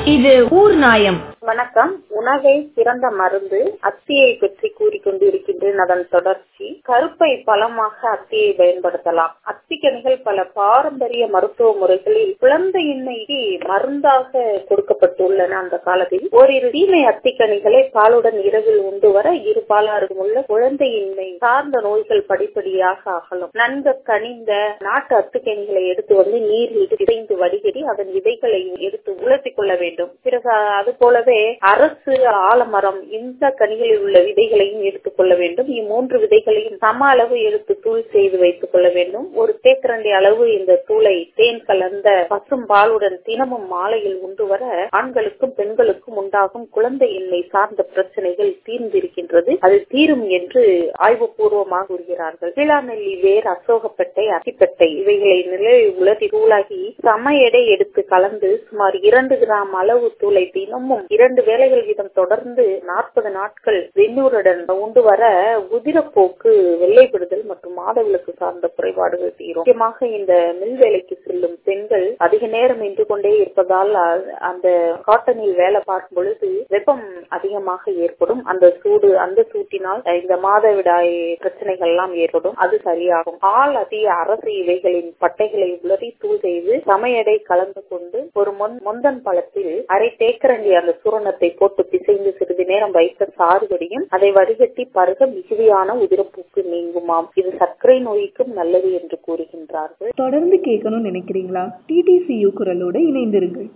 இது ஊர் நாயம் வணக்கம் உணவே சிறந்த மருந்து அத்தியை பற்றி கூறிக்கொண்டு இருக்கின்றேன் அதன் தொடர்ச்சி கருப்பை பழமாக அத்தியை பயன்படுத்தலாம் அத்திக்கனிகள் பல பாரம்பரிய மருத்துவ முறைகளில் குழந்தையின்மைக்கு மருந்தாக கொடுக்கப்பட்டுள்ளன அந்த காலத்தில் ஓரிரு தீமை அத்திக்கனிகளை பாலுடன் இரவில் உண்டு வர இரு பாலாரும் உள்ள குழந்தையின்மை சார்ந்த நோய்கள் படிப்படியாக அகலும் நன்கு கனிந்த நாட்டு அத்துக்கனிகளை எடுத்து வந்து நீரில் இறைந்து வடிகட்டி அதன் விதைகளை எடுத்து உலர்த்திக் கொள்ள வேண்டும் பிறகு அது போலவே அரசு ஆலமரம் இந்த கனிகளில் உள்ள விதைகளையும் எடுத்துக் கொள்ள வேண்டும் இம்மூன்று விதைகளையும் சம அளவு எடுத்து தூள் செய்து வைத்துக் கொள்ள வேண்டும் ஒரு தேக்கரண்டி அளவு இந்த தூளை தேன் கலந்த பசும் பாலுடன் தினமும் மாலையில் உண்டு வர ஆண்களுக்கும் பெண்களுக்கும் உண்டாகும் குழந்தையின்மை சார்ந்த பிரச்சனைகள் தீர்ந்திருக்கின்றது அது தீரும் என்று ஆய்வுபூர்வமாக கூறுகிறார்கள் கிளாநெல்லி வேர் அசோகப்பட்டை அத்திப்பட்டை இவைகளை நிலை உலர்த்தி தூளாகி சம எடை எடுத்து கலந்து சுமார் இரண்டு கிராம் அளவு தூளை தினமும் இரண்டு வேளைகள் வீதம் தொடர்ந்து நாற்பது நாட்கள் வெந்நூருடன் உண்டு வர உதிரப்போக்கு வெள்ளைப்படுதல் மற்றும் மாதவிலக்கு சார்ந்த குறைபாடுகள் தீரும் முக்கியமாக இந்த மில் வேலைக்கு செல்லும் பெண்கள் அதிக நேரம் நின்று கொண்டே இருப்பதால் அந்த காட்டனில் வேலை பார்க்கும் பொழுது வெப்பம் அதிகமாக ஏற்படும் அந்த சூடு அந்த சூட்டினால் இந்த மாதவிடாய் பிரச்சனைகள் எல்லாம் ஏற்படும் அது சரியாகும் ஆள் அதிக அரசு இவைகளின் பட்டைகளை உலரி தூள் செய்து சமையடை கலந்து கொண்டு ஒரு முந்தன் பழத்தில் அரை தேக்கரண்டி அந்த சூரணத்தை போட்டு பிசைந்து சிறிது நேரம் வைத்த சாறுபடியும் அதை வடிகட்டி பருக மிகுதியான உதிரப்பூக்கு நீங்குமாம் இது சர்க்கரை நோய்க்கும் நல்லது என்று கூறுகின்றார்கள் தொடர்ந்து கேட்கணும்னு நினைக்கிறீங்களா டிடிசியு குரலோடு இணைந்திருங்கள்